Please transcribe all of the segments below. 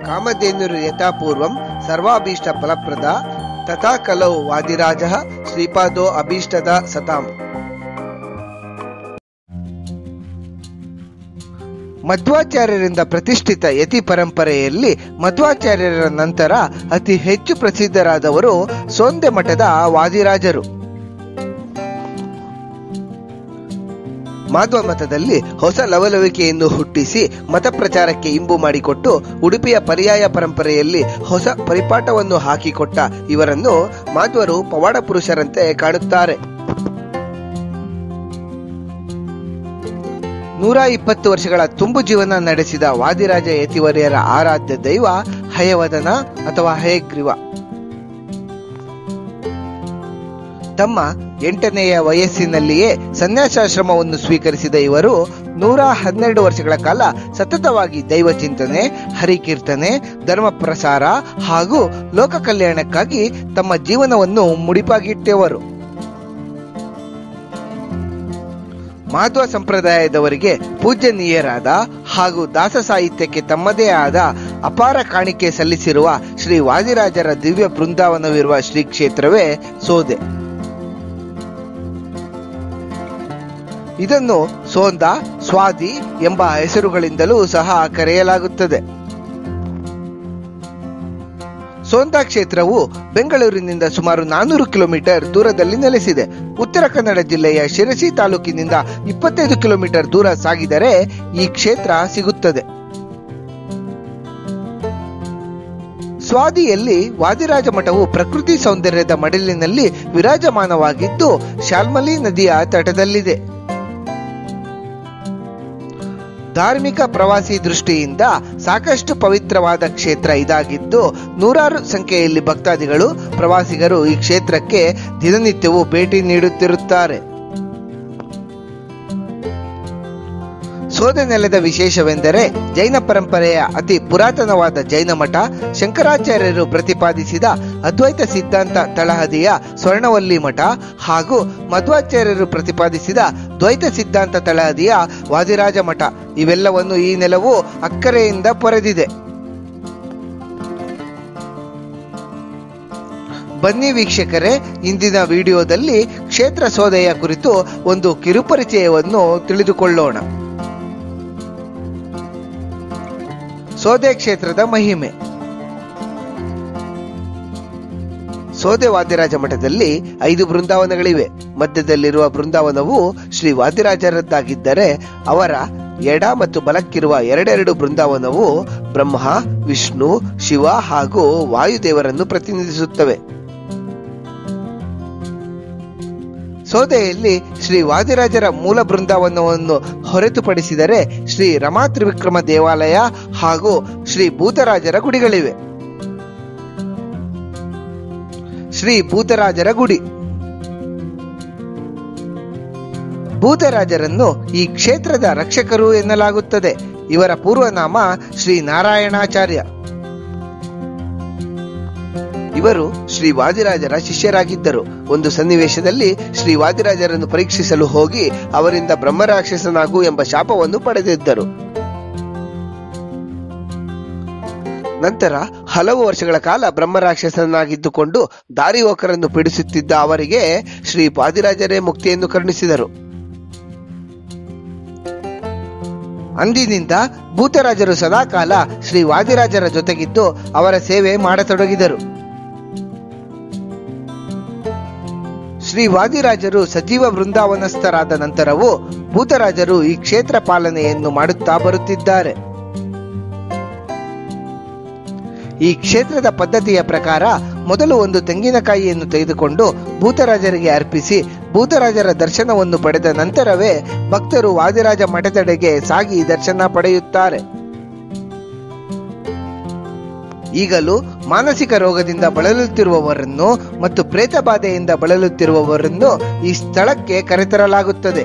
ಕಾಮಧೇನುರು ಯಥಾಪೂರ್ವಂ ಸರ್ವಾಭೀಷ್ಟ ಫಲಪ್ರದ ತಥಾ ಕಲೌ ವಾದಿರಾಜ ಶ್ರೀಪಾದೋ ಅಭೀಷ್ಟದ ಸತಾಂ ಮಧ್ವಾಚಾರ್ಯರಿಂದ ಪ್ರತಿಷ್ಠಿತ ಯತಿ ಪರಂಪರೆಯಲ್ಲಿ ಮಧ್ವಾಚಾರ್ಯರ ನಂತರ ಅತಿ ಹೆಚ್ಚು ಪ್ರಸಿದ್ಧರಾದವರು ಸೋಂದೆ ಮಠದ ವಾದಿರಾಜರು ಮಾಧ್ವ ಮತದಲ್ಲಿ ಹೊಸ ಲವಲವಿಕೆಯನ್ನು ಹುಟ್ಟಿಸಿ ಮತ ಪ್ರಚಾರಕ್ಕೆ ಇಂಬು ಮಾಡಿಕೊಟ್ಟು ಉಡುಪಿಯ ಪರ್ಯಾಯ ಪರಂಪರೆಯಲ್ಲಿ ಹೊಸ ಪರಿಪಾಠವನ್ನು ಹಾಕಿಕೊಟ್ಟ ಇವರನ್ನು ಮಾಧ್ವರು ಪವಾಡ ಪುರುಷರಂತೆ ಕಾಣುತ್ತಾರೆ ನೂರ ಇಪ್ಪತ್ತು ವರ್ಷಗಳ ತುಂಬು ಜೀವನ ನಡೆಸಿದ ವಾದಿರಾಜ ಯತಿವರ್ಯರ ಆರಾಧ್ಯ ದೈವ ಹಯವದನ ಅಥವಾ ಹಯಗ್ರೀವ ತಮ್ಮ ಎಂಟನೆಯ ವಯಸ್ಸಿನಲ್ಲಿಯೇ ಸನ್ಯಾಸಾಶ್ರಮವನ್ನು ಸ್ವೀಕರಿಸಿದ ಇವರು ನೂರ ಹನ್ನೆರಡು ವರ್ಷಗಳ ಕಾಲ ಸತತವಾಗಿ ದೈವ ಚಿಂತನೆ ಹರಿಕೀರ್ತನೆ ಧರ್ಮ ಪ್ರಸಾರ ಹಾಗೂ ಲೋಕ ಕಲ್ಯಾಣಕ್ಕಾಗಿ ತಮ್ಮ ಜೀವನವನ್ನು ಮುಡಿಪಾಗಿಟ್ಟವರು ಮಾಧ್ವ ಸಂಪ್ರದಾಯದವರಿಗೆ ಪೂಜ್ಯನೀಯರಾದ ಹಾಗೂ ದಾಸ ಸಾಹಿತ್ಯಕ್ಕೆ ತಮ್ಮದೇ ಆದ ಅಪಾರ ಕಾಣಿಕೆ ಸಲ್ಲಿಸಿರುವ ಶ್ರೀ ವಾದಿರಾಜರ ದಿವ್ಯ ಬೃಂದಾವನವಿರುವ ಶ್ರೀ ಕ್ಷೇತ್ರವೇ ಸೋದೆ ಇದನ್ನು ಸೋಂದ ಸ್ವಾದಿ ಎಂಬ ಹೆಸರುಗಳಿಂದಲೂ ಸಹ ಕರೆಯಲಾಗುತ್ತದೆ ಸೋಂದಾ ಕ್ಷೇತ್ರವು ಬೆಂಗಳೂರಿನಿಂದ ಸುಮಾರು ನಾನೂರು ಕಿಲೋಮೀಟರ್ ದೂರದಲ್ಲಿ ನೆಲೆಸಿದೆ ಉತ್ತರ ಕನ್ನಡ ಜಿಲ್ಲೆಯ ಶಿರಸಿ ತಾಲೂಕಿನಿಂದ ಇಪ್ಪತ್ತೈದು ಕಿಲೋಮೀಟರ್ ದೂರ ಸಾಗಿದರೆ ಈ ಕ್ಷೇತ್ರ ಸಿಗುತ್ತದೆ ಸ್ವಾದಿಯಲ್ಲಿ ವಾದಿರಾಜ ಮಠವು ಪ್ರಕೃತಿ ಸೌಂದರ್ಯದ ಮಡಿಲಿನಲ್ಲಿ ವಿರಾಜಮಾನವಾಗಿದ್ದು ಶಾಲ್ಮಲಿ ನದಿಯ ತಟದಲ್ಲಿದೆ ಧಾರ್ಮಿಕ ಪ್ರವಾಸಿ ದೃಷ್ಟಿಯಿಂದ ಸಾಕಷ್ಟು ಪವಿತ್ರವಾದ ಕ್ಷೇತ್ರ ಇದಾಗಿದ್ದು ನೂರಾರು ಸಂಖ್ಯೆಯಲ್ಲಿ ಭಕ್ತಾದಿಗಳು ಪ್ರವಾಸಿಗರು ಈ ಕ್ಷೇತ್ರಕ್ಕೆ ದಿನನಿತ್ಯವೂ ಭೇಟಿ ನೀಡುತ್ತಿರುತ್ತಾರೆ ಸೋದೆ ನೆಲದ ವಿಶೇಷವೆಂದರೆ ಜೈನ ಪರಂಪರೆಯ ಅತಿ ಪುರಾತನವಾದ ಜೈನ ಮಠ ಶಂಕರಾಚಾರ್ಯರು ಪ್ರತಿಪಾದಿಸಿದ ಅದ್ವೈತ ಸಿದ್ಧಾಂತ ತಳಹದಿಯ ಸ್ವರ್ಣವಲ್ಲಿ ಮಠ ಹಾಗೂ ಮಧ್ವಾಚಾರ್ಯರು ಪ್ರತಿಪಾದಿಸಿದ ದ್ವೈತ ಸಿದ್ಧಾಂತ ತಳಹದಿಯ ವಾದಿರಾಜ ಮಠ ಇವೆಲ್ಲವನ್ನು ಈ ನೆಲವು ಅಕ್ಕರೆಯಿಂದ ಪೊರೆದಿದೆ ಬನ್ನಿ ವೀಕ್ಷಕರೇ ಇಂದಿನ ವಿಡಿಯೋದಲ್ಲಿ ಕ್ಷೇತ್ರ ಸೋದೆಯ ಕುರಿತು ಒಂದು ಕಿರುಪರಿಚಯವನ್ನು ತಿಳಿದುಕೊಳ್ಳೋಣ ಸೋದೆ ಕ್ಷೇತ್ರದ ಮಹಿಮೆ ಸೋದೆ ವಾದ್ಯರಾಜ ಮಠದಲ್ಲಿ ಐದು ಬೃಂದಾವನಗಳಿವೆ ಮಧ್ಯದಲ್ಲಿರುವ ಬೃಂದಾವನವು ಶ್ರೀ ವಾದ್ಯರಾಜರದ್ದಾಗಿದ್ದರೆ ಅವರ ಎಡ ಮತ್ತು ಬಲಕ್ಕಿರುವ ಎರಡೆರಡು ಬೃಂದಾವನವು ಬ್ರಹ್ಮ ವಿಷ್ಣು ಶಿವ ಹಾಗೂ ವಾಯುದೇವರನ್ನು ಪ್ರತಿನಿಧಿಸುತ್ತವೆ ಸೋದೆಯಲ್ಲಿ ಶ್ರೀ ವಾದಿರಾಜರ ಮೂಲ ಬೃಂದಾವನವನ್ನು ಹೊರತುಪಡಿಸಿದರೆ ಶ್ರೀ ರಮಾ ತ್ರಿವಿಕ್ರಮ ದೇವಾಲಯ ಹಾಗೂ ಶ್ರೀ ಭೂತರಾಜರ ಗುಡಿಗಳಿವೆ ಶ್ರೀ ಭೂತರಾಜರ ಗುಡಿ ಭೂತರಾಜರನ್ನು ಈ ಕ್ಷೇತ್ರದ ರಕ್ಷಕರು ಎನ್ನಲಾಗುತ್ತದೆ ಇವರ ಪೂರ್ವನಾಮ ಶ್ರೀ ನಾರಾಯಣಾಚಾರ್ಯ ಇವರು ಶ್ರೀ ವಾದಿರಾಜರ ಶಿಷ್ಯರಾಗಿದ್ದರು ಒಂದು ಸನ್ನಿವೇಶದಲ್ಲಿ ಶ್ರೀ ವಾದಿರಾಜರನ್ನು ಪರೀಕ್ಷಿಸಲು ಹೋಗಿ ಅವರಿಂದ ಬ್ರಹ್ಮರಾಕ್ಷಸನಾಗು ಎಂಬ ಶಾಪವನ್ನು ಪಡೆದಿದ್ದರು ನಂತರ ಹಲವು ವರ್ಷಗಳ ಕಾಲ ಬ್ರಹ್ಮರಾಕ್ಷಸನಾಗಿದ್ದುಕೊಂಡು ದಾರಿಹೋಕರನ್ನು ಪೀಡಿಸುತ್ತಿದ್ದ ಅವರಿಗೆ ಶ್ರೀ ವಾದಿರಾಜರೇ ಮುಕ್ತಿಯನ್ನು ಕರುಣಿಸಿದರು ಅಂದಿನಿಂದ ಭೂತರಾಜರು ಸದಾಕಾಲ ಶ್ರೀ ವಾದಿರಾಜರ ಜೊತೆಗಿದ್ದು ಅವರ ಸೇವೆ ಮಾಡತೊಡಗಿದರು ಶ್ರೀ ವಾದಿರಾಜರು ಸಜೀವ ಬೃಂದಾವನಸ್ಥರಾದ ನಂತರವೂ ಭೂತರಾಜರು ಈ ಕ್ಷೇತ್ರ ಪಾಲನೆಯನ್ನು ಮಾಡುತ್ತಾ ಬರುತ್ತಿದ್ದಾರೆ ಈ ಕ್ಷೇತ್ರದ ಪದ್ಧತಿಯ ಪ್ರಕಾರ ಮೊದಲು ಒಂದು ತೆಂಗಿನಕಾಯಿಯನ್ನು ತೆಗೆದುಕೊಂಡು ಭೂತರಾಜರಿಗೆ ಅರ್ಪಿಸಿ ಭೂತರಾಜರ ದರ್ಶನವನ್ನು ಪಡೆದ ನಂತರವೇ ಭಕ್ತರು ವಾದಿರಾಜ ಮಠದೆಡೆಗೆ ಸಾಗಿ ದರ್ಶನ ಪಡೆಯುತ್ತಾರೆ ಈಗಲೂ ಮಾನಸಿಕ ರೋಗದಿಂದ ಬಳಲುತ್ತಿರುವವರನ್ನು ಮತ್ತು ಪ್ರೇತ ಬಾಧೆಯಿಂದ ಬಳಲುತ್ತಿರುವವರನ್ನು ಈ ಸ್ಥಳಕ್ಕೆ ಕರೆತರಲಾಗುತ್ತದೆ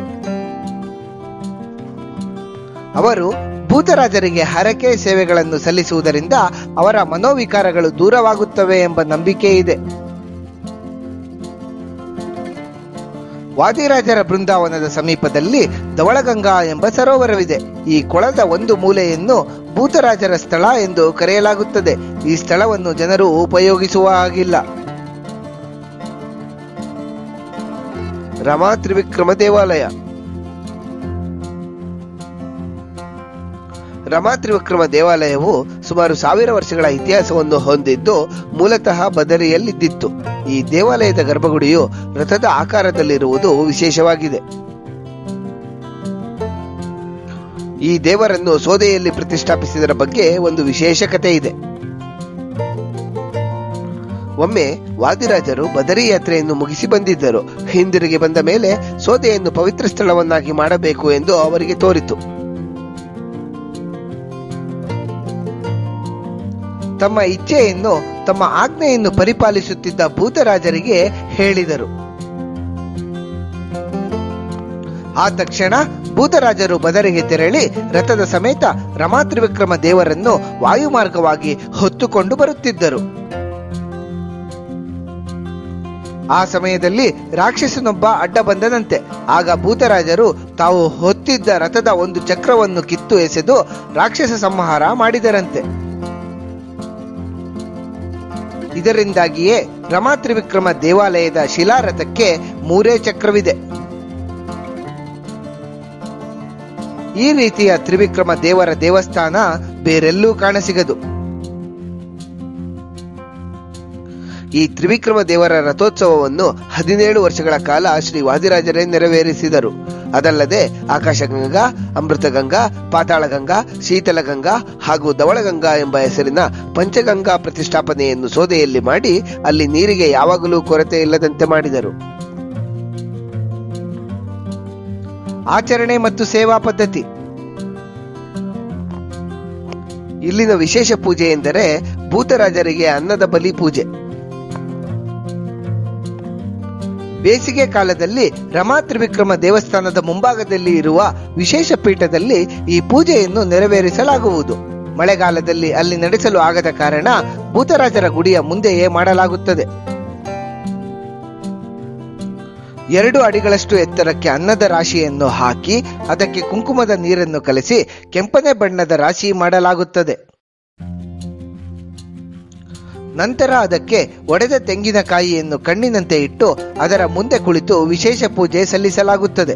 ಅವರು ಭೂತರಾಜರಿಗೆ ಹರಕೆ ಸೇವೆಗಳನ್ನು ಸಲ್ಲಿಸುವುದರಿಂದ ಅವರ ಮನೋವಿಕಾರಗಳು ದೂರವಾಗುತ್ತವೆ ಎಂಬ ನಂಬಿಕೆ ಇದೆ ವಾದಿರಾಜರ ಬೃಂದಾವನದ ಸಮೀಪದಲ್ಲಿ ಧವಳಗಂಗಾ ಎಂಬ ಸರೋವರವಿದೆ ಈ ಕೊಳದ ಒಂದು ಮೂಲೆಯನ್ನು ಭೂತರಾಜರ ಸ್ಥಳ ಎಂದು ಕರೆಯಲಾಗುತ್ತದೆ ಈ ಸ್ಥಳವನ್ನು ಜನರು ಉಪಯೋಗಿಸುವ ಹಾಗಿಲ್ಲ ರಮಾ ತ್ರಿವಿಕ್ರಮ ದೇವಾಲಯ ರಮಾ ತ್ರಿವಿಕ್ರಮ ದೇವಾಲಯವು ಸುಮಾರು ಸಾವಿರ ವರ್ಷಗಳ ಇತಿಹಾಸವನ್ನು ಹೊಂದಿದ್ದು ಮೂಲತಃ ಬದರಿಯಲ್ಲಿದ್ದಿತ್ತು ಈ ದೇವಾಲಯದ ಗರ್ಭಗುಡಿಯು ರಥದ ಆಕಾರದಲ್ಲಿರುವುದು ವಿಶೇಷವಾಗಿದೆ ಈ ದೇವರನ್ನು ಸೋದೆಯಲ್ಲಿ ಪ್ರತಿಷ್ಠಾಪಿಸಿದರ ಬಗ್ಗೆ ಒಂದು ವಿಶೇಷ ಕಥೆ ಇದೆ ಒಮ್ಮೆ ವಾದಿರಾಜರು ಬದರಿ ಯಾತ್ರೆಯನ್ನು ಮುಗಿಸಿ ಬಂದಿದ್ದರು ಹಿಂದಿರುಗಿ ಬಂದ ಮೇಲೆ ಸೋದೆಯನ್ನು ಪವಿತ್ರ ಸ್ಥಳವನ್ನಾಗಿ ಮಾಡಬೇಕು ಎಂದು ಅವರಿಗೆ ತೋರಿತು ತಮ್ಮ ಇಚ್ಛೆಯನ್ನು ತಮ್ಮ ಆಜ್ಞೆಯನ್ನು ಪರಿಪಾಲಿಸುತ್ತಿದ್ದ ಭೂತರಾಜರಿಗೆ ಹೇಳಿದರು ಆ ತಕ್ಷಣ ಭೂತರಾಜರು ಬದರಿಗೆ ತೆರಳಿ ರಥದ ಸಮೇತ ರಮಾ ತ್ರಿವಿಕ್ರಮ ದೇವರನ್ನು ವಾಯುಮಾರ್ಗವಾಗಿ ಹೊತ್ತುಕೊಂಡು ಬರುತ್ತಿದ್ದರು ಆ ಸಮಯದಲ್ಲಿ ರಾಕ್ಷಸನೊಬ್ಬ ಅಡ್ಡ ಬಂದನಂತೆ ಆಗ ಭೂತರಾಜರು ತಾವು ಹೊತ್ತಿದ್ದ ರಥದ ಒಂದು ಚಕ್ರವನ್ನು ಕಿತ್ತು ಎಸೆದು ರಾಕ್ಷಸ ಸಂಹಾರ ಮಾಡಿದರಂತೆ ಇದರಿಂದಾಗಿಯೇ ರಮಾ ತ್ರಿವಿಕ್ರಮ ದೇವಾಲಯದ ಶಿಲಾರಥಕ್ಕೆ ಮೂರೇ ಚಕ್ರವಿದೆ ಈ ರೀತಿಯ ತ್ರಿವಿಕ್ರಮ ದೇವರ ದೇವಸ್ಥಾನ ಬೇರೆಲ್ಲೂ ಕಾಣಸಿಗದು ಈ ತ್ರಿವಿಕ್ರಮ ದೇವರ ರಥೋತ್ಸವವನ್ನು ಹದಿನೇಳು ವರ್ಷಗಳ ಕಾಲ ಶ್ರೀ ವಾದಿರಾಜರೇ ನೆರವೇರಿಸಿದರು ಅದಲ್ಲದೆ ಆಕಾಶಗಂಗಾ ಅಮೃತಗಂಗಾ ಪಾತಾಳಗಂಗಾ ಶೀತಲಗಂಗಾ ಹಾಗೂ ಧವಳಗಂಗಾ ಎಂಬ ಹೆಸರಿನ ಪಂಚಗಂಗಾ ಪ್ರತಿಷ್ಠಾಪನೆಯನ್ನು ಸೋದೆಯಲ್ಲಿ ಮಾಡಿ ಅಲ್ಲಿ ನೀರಿಗೆ ಯಾವಾಗಲೂ ಕೊರತೆ ಇಲ್ಲದಂತೆ ಮಾಡಿದರು ಆಚರಣೆ ಮತ್ತು ಸೇವಾ ಪದ್ಧತಿ ಇಲ್ಲಿನ ವಿಶೇಷ ಪೂಜೆ ಎಂದರೆ ಭೂತರಾಜರಿಗೆ ಅನ್ನದ ಬಲಿ ಪೂಜೆ ಬೇಸಿಗೆ ಕಾಲದಲ್ಲಿ ರಮಾ ತ್ರಿವಿಕ್ರಮ ದೇವಸ್ಥಾನದ ಮುಂಭಾಗದಲ್ಲಿ ಇರುವ ವಿಶೇಷ ಪೀಠದಲ್ಲಿ ಈ ಪೂಜೆಯನ್ನು ನೆರವೇರಿಸಲಾಗುವುದು ಮಳೆಗಾಲದಲ್ಲಿ ಅಲ್ಲಿ ನಡೆಸಲು ಆಗದ ಕಾರಣ ಭೂತರಾಜರ ಗುಡಿಯ ಮುಂದೆಯೇ ಮಾಡಲಾಗುತ್ತದೆ ಎರಡು ಅಡಿಗಳಷ್ಟು ಎತ್ತರಕ್ಕೆ ಅನ್ನದ ರಾಶಿಯನ್ನು ಹಾಕಿ ಅದಕ್ಕೆ ಕುಂಕುಮದ ನೀರನ್ನು ಕಲಸಿ ಕೆಂಪನೆ ಬಣ್ಣದ ರಾಶಿ ಮಾಡಲಾಗುತ್ತದೆ ನಂತರ ಅದಕ್ಕೆ ಒಡೆದ ತೆಂಗಿನಕಾಯಿಯನ್ನು ಕಣ್ಣಿನಂತೆ ಇಟ್ಟು ಅದರ ಮುಂದೆ ಕುಳಿತು ವಿಶೇಷ ಪೂಜೆ ಸಲ್ಲಿಸಲಾಗುತ್ತದೆ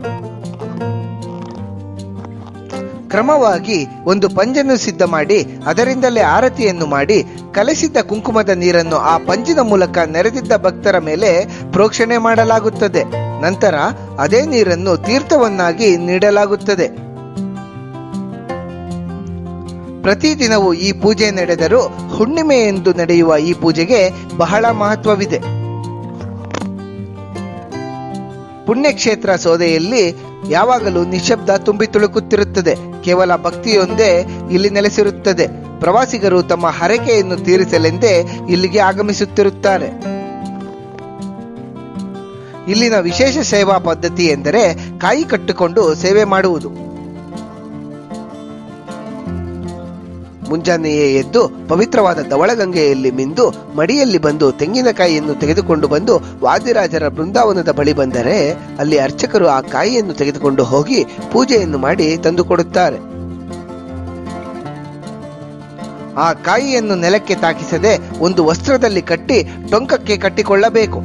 ಕ್ರಮವಾಗಿ ಒಂದು ಪಂಜನ್ನು ಸಿದ್ಧ ಮಾಡಿ ಅದರಿಂದಲೇ ಆರತಿಯನ್ನು ಮಾಡಿ ಕಲಸಿದ್ದ ಕುಂಕುಮದ ನೀರನ್ನು ಆ ಪಂಜಿನ ಮೂಲಕ ನೆರೆದಿದ್ದ ಭಕ್ತರ ಮೇಲೆ ಪ್ರೋಕ್ಷಣೆ ಮಾಡಲಾಗುತ್ತದೆ ನಂತರ ಅದೇ ನೀರನ್ನು ತೀರ್ಥವನ್ನಾಗಿ ನೀಡಲಾಗುತ್ತದೆ ಪ್ರತಿದಿನವೂ ಈ ಪೂಜೆ ನಡೆದರೂ ಹುಣ್ಣಿಮೆ ಎಂದು ನಡೆಯುವ ಈ ಪೂಜೆಗೆ ಬಹಳ ಮಹತ್ವವಿದೆ ಪುಣ್ಯಕ್ಷೇತ್ರ ಸೋದೆಯಲ್ಲಿ ಯಾವಾಗಲೂ ನಿಶಬ್ದ ತುಂಬಿ ತುಳುಕುತ್ತಿರುತ್ತದೆ ಕೇವಲ ಭಕ್ತಿಯೊಂದೇ ಇಲ್ಲಿ ನೆಲೆಸಿರುತ್ತದೆ ಪ್ರವಾಸಿಗರು ತಮ್ಮ ಹರಕೆಯನ್ನು ತೀರಿಸಲೆಂದೇ ಇಲ್ಲಿಗೆ ಆಗಮಿಸುತ್ತಿರುತ್ತಾರೆ ಇಲ್ಲಿನ ವಿಶೇಷ ಸೇವಾ ಪದ್ಧತಿ ಎಂದರೆ ಕಾಯಿ ಕಟ್ಟಿಕೊಂಡು ಸೇವೆ ಮಾಡುವುದು ಮುಂಜಾನೆಯೇ ಎದ್ದು ಪವಿತ್ರವಾದ ಧವಳಗಂಗೆಯಲ್ಲಿ ಮಿಂದು ಮಡಿಯಲ್ಲಿ ಬಂದು ತೆಂಗಿನಕಾಯಿಯನ್ನು ತೆಗೆದುಕೊಂಡು ಬಂದು ವಾದಿರಾಜರ ಬೃಂದಾವನದ ಬಳಿ ಬಂದರೆ ಅಲ್ಲಿ ಅರ್ಚಕರು ಆ ಕಾಯಿಯನ್ನು ತೆಗೆದುಕೊಂಡು ಹೋಗಿ ಪೂಜೆಯನ್ನು ಮಾಡಿ ತಂದುಕೊಡುತ್ತಾರೆ ಆ ಕಾಯಿಯನ್ನು ನೆಲಕ್ಕೆ ತಾಕಿಸದೆ ಒಂದು ವಸ್ತ್ರದಲ್ಲಿ ಕಟ್ಟಿ ಟೊಂಕಕ್ಕೆ ಕಟ್ಟಿಕೊಳ್ಳಬೇಕು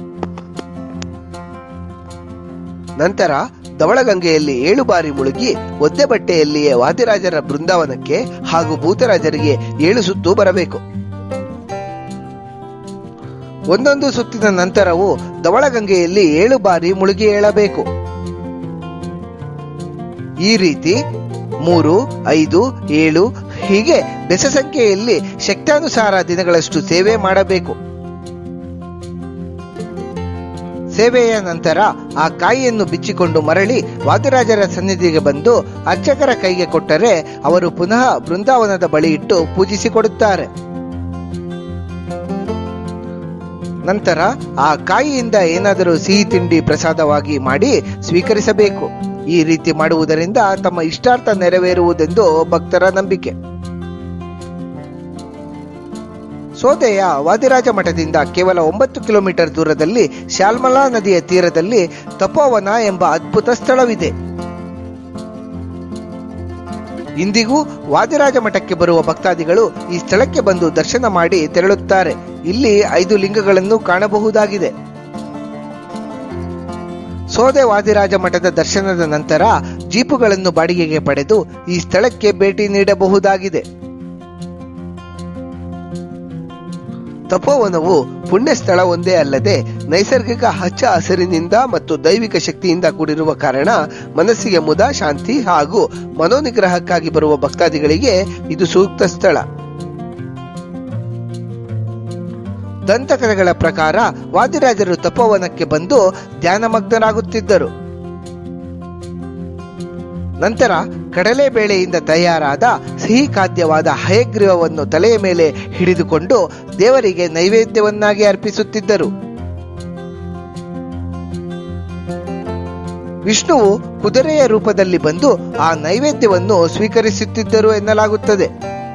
ನಂತರ ಧವಳಗಂಗೆಯಲ್ಲಿ ಏಳು ಬಾರಿ ಮುಳುಗಿ ಒದ್ದೆ ಬಟ್ಟೆಯಲ್ಲಿಯೇ ವಾದಿರಾಜರ ಬೃಂದಾವನಕ್ಕೆ ಹಾಗೂ ಭೂತರಾಜರಿಗೆ ಏಳು ಸುತ್ತು ಬರಬೇಕು ಒಂದೊಂದು ಸುತ್ತಿನ ನಂತರವೂ ಧವಳಗಂಗೆಯಲ್ಲಿ ಏಳು ಬಾರಿ ಮುಳುಗಿ ಏಳಬೇಕು ಈ ರೀತಿ ಮೂರು ಐದು ಏಳು ಹೀಗೆ ಬೆಸ ಸಂಖ್ಯೆಯಲ್ಲಿ ಶಕ್ತಾನುಸಾರ ದಿನಗಳಷ್ಟು ಸೇವೆ ಮಾಡಬೇಕು ಸೇವೆಯ ನಂತರ ಆ ಕಾಯಿಯನ್ನು ಬಿಚ್ಚಿಕೊಂಡು ಮರಳಿ ವಾದಿರಾಜರ ಸನ್ನಿಧಿಗೆ ಬಂದು ಅರ್ಚಕರ ಕೈಗೆ ಕೊಟ್ಟರೆ ಅವರು ಪುನಃ ಬೃಂದಾವನದ ಬಳಿ ಇಟ್ಟು ಪೂಜಿಸಿಕೊಡುತ್ತಾರೆ ನಂತರ ಆ ಕಾಯಿಯಿಂದ ಏನಾದರೂ ಸಿಹಿ ತಿಂಡಿ ಪ್ರಸಾದವಾಗಿ ಮಾಡಿ ಸ್ವೀಕರಿಸಬೇಕು ಈ ರೀತಿ ಮಾಡುವುದರಿಂದ ತಮ್ಮ ಇಷ್ಟಾರ್ಥ ನೆರವೇರುವುದೆಂದು ಭಕ್ತರ ನಂಬಿಕೆ ಸೋದೆಯ ವಾದಿರಾಜ ಮಠದಿಂದ ಕೇವಲ ಒಂಬತ್ತು ಕಿಲೋಮೀಟರ್ ದೂರದಲ್ಲಿ ಶಾಲ್ಮಲಾ ನದಿಯ ತೀರದಲ್ಲಿ ತಪೋವನ ಎಂಬ ಅದ್ಭುತ ಸ್ಥಳವಿದೆ ಇಂದಿಗೂ ವಾದಿರಾಜ ಮಠಕ್ಕೆ ಬರುವ ಭಕ್ತಾದಿಗಳು ಈ ಸ್ಥಳಕ್ಕೆ ಬಂದು ದರ್ಶನ ಮಾಡಿ ತೆರಳುತ್ತಾರೆ ಇಲ್ಲಿ ಐದು ಲಿಂಗಗಳನ್ನು ಕಾಣಬಹುದಾಗಿದೆ ಸೋದೆ ವಾದಿರಾಜ ಮಠದ ದರ್ಶನದ ನಂತರ ಜೀಪುಗಳನ್ನು ಬಾಡಿಗೆಗೆ ಪಡೆದು ಈ ಸ್ಥಳಕ್ಕೆ ಭೇಟಿ ನೀಡಬಹುದಾಗಿದೆ ತಪೋವನವು ಪುಣ್ಯ ಸ್ಥಳ ಒಂದೇ ಅಲ್ಲದೆ ನೈಸರ್ಗಿಕ ಹಚ್ಚ ಹಸಿರಿನಿಂದ ಮತ್ತು ದೈವಿಕ ಶಕ್ತಿಯಿಂದ ಕೂಡಿರುವ ಕಾರಣ ಮನಸ್ಸಿಗೆ ಮುದ ಶಾಂತಿ ಹಾಗೂ ಮನೋನಿಗ್ರಹಕ್ಕಾಗಿ ಬರುವ ಭಕ್ತಾದಿಗಳಿಗೆ ಇದು ಸೂಕ್ತ ಸ್ಥಳ ದಂತಕಥೆಗಳ ಪ್ರಕಾರ ವಾದಿರಾಜರು ತಪೋವನಕ್ಕೆ ಬಂದು ಧ್ಯಾನಮಗ್ನರಾಗುತ್ತಿದ್ದರು ನಂತರ ಕಡಲೆಬೇಳೆಯಿಂದ ತಯಾರಾದ ಸಿಹಿ ಖಾದ್ಯವಾದ ಹಯಗ್ರೀವವನ್ನು ತಲೆಯ ಮೇಲೆ ಹಿಡಿದುಕೊಂಡು ದೇವರಿಗೆ ನೈವೇದ್ಯವನ್ನಾಗಿ ಅರ್ಪಿಸುತ್ತಿದ್ದರು ವಿಷ್ಣುವು ಕುದುರೆಯ ರೂಪದಲ್ಲಿ ಬಂದು ಆ ನೈವೇದ್ಯವನ್ನು ಸ್ವೀಕರಿಸುತ್ತಿದ್ದರು ಎನ್ನಲಾಗುತ್ತದೆ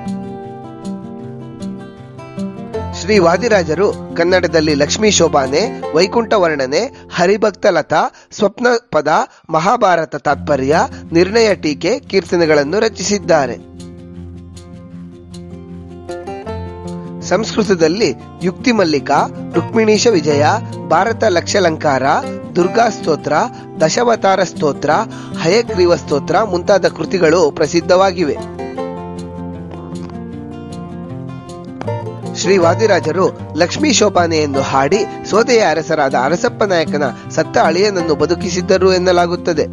ಶ್ರೀ ವಾದಿರಾಜರು ಕನ್ನಡದಲ್ಲಿ ಲಕ್ಷ್ಮೀ ಶೋಭಾನೆ ವೈಕುಂಠ ವರ್ಣನೆ ಹರಿಭಕ್ತ ಲತಾ ಸ್ವಪ್ನ ಪದ ಮಹಾಭಾರತ ತಾತ್ಪರ್ಯ ನಿರ್ಣಯ ಟೀಕೆ ಕೀರ್ತನೆಗಳನ್ನು ರಚಿಸಿದ್ದಾರೆ ಸಂಸ್ಕೃತದಲ್ಲಿ ಯುಕ್ತಿ ಮಲ್ಲಿಕ ರುಕ್ಮಿಣೀಶ ವಿಜಯ ಭಾರತ ಲಕ್ಷಲಂಕಾರ ದುರ್ಗಾ ಸ್ತೋತ್ರ ದಶವತಾರ ಸ್ತೋತ್ರ ಹಯಗ್ರೀವ ಸ್ತೋತ್ರ ಮುಂತಾದ ಕೃತಿಗಳು ಪ್ರಸಿದ್ಧವಾಗಿವೆ ಶ್ರೀ ವಾದಿರಾಜರು ಲಕ್ಷ್ಮೀ ಶೋಭಾನೆಯನ್ನು ಹಾಡಿ ಸೋದೆಯ ಅರಸರಾದ ಅರಸಪ್ಪ ನಾಯಕನ ಸತ್ತ ಅಳಿಯನನ್ನು ಬದುಕಿಸಿದ್ದರು ಎನ್ನಲಾಗುತ್ತದೆ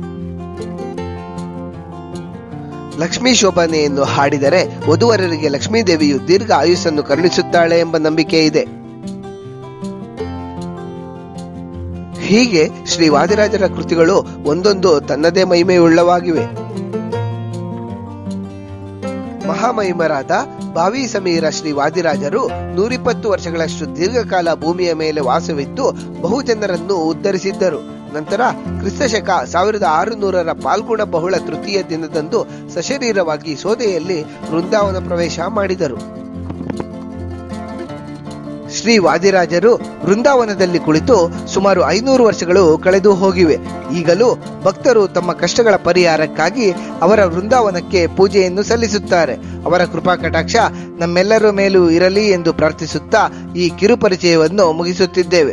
ಲಕ್ಷ್ಮೀ ಶೋಭಾನೆಯನ್ನು ಹಾಡಿದರೆ ವಧುವರರಿಗೆ ಲಕ್ಷ್ಮೀ ದೇವಿಯು ದೀರ್ಘ ಆಯುಸ್ಸನ್ನು ಕರುಣಿಸುತ್ತಾಳೆ ಎಂಬ ನಂಬಿಕೆ ಇದೆ ಹೀಗೆ ಶ್ರೀ ವಾದಿರಾಜರ ಕೃತಿಗಳು ಒಂದೊಂದು ತನ್ನದೇ ಮಹಿಮೆಯುಳ್ಳವಾಗಿವೆ ಮಹಾಮಹಿಮರಾದ ಭಾವಿ ಸಮೀರ ಶ್ರೀ ವಾದಿರಾಜರು ನೂರಿಪ್ಪತ್ತು ವರ್ಷಗಳಷ್ಟು ದೀರ್ಘಕಾಲ ಭೂಮಿಯ ಮೇಲೆ ವಾಸವಿದ್ದು ಬಹು ಜನರನ್ನು ಉದ್ಧರಿಸಿದ್ದರು ನಂತರ ಕ್ರಿಸ್ತಶಕ ಸಾವಿರದ ಆರುನೂರರ ಪಾಲ್ಗುಣ ಬಹುಳ ತೃತೀಯ ದಿನದಂದು ಸಶರೀರವಾಗಿ ಸೋದೆಯಲ್ಲಿ ವೃಂದಾವನ ಪ್ರವೇಶ ಮಾಡಿದರು ಶ್ರೀ ವಾದಿರಾಜರು ವೃಂದಾವನದಲ್ಲಿ ಕುಳಿತು ಸುಮಾರು ಐನೂರು ವರ್ಷಗಳು ಕಳೆದು ಹೋಗಿವೆ ಈಗಲೂ ಭಕ್ತರು ತಮ್ಮ ಕಷ್ಟಗಳ ಪರಿಹಾರಕ್ಕಾಗಿ ಅವರ ವೃಂದಾವನಕ್ಕೆ ಪೂಜೆಯನ್ನು ಸಲ್ಲಿಸುತ್ತಾರೆ ಅವರ ಕೃಪಾ ಕಟಾಕ್ಷ ನಮ್ಮೆಲ್ಲರ ಮೇಲೂ ಇರಲಿ ಎಂದು ಪ್ರಾರ್ಥಿಸುತ್ತಾ ಈ ಕಿರು ಪರಿಚಯವನ್ನು ಮುಗಿಸುತ್ತಿದ್ದೇವೆ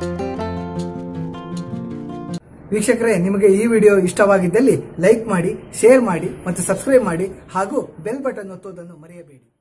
ವೀಕ್ಷಕರೇ ನಿಮಗೆ ಈ ವಿಡಿಯೋ ಇಷ್ಟವಾಗಿದ್ದಲ್ಲಿ ಲೈಕ್ ಮಾಡಿ ಶೇರ್ ಮಾಡಿ ಮತ್ತು ಸಬ್ಸ್ಕ್ರೈಬ್ ಮಾಡಿ ಹಾಗೂ ಬೆಲ್ ಬಟನ್ ಒತ್ತುವುದನ್ನು ಮರೆಯಬೇಡಿ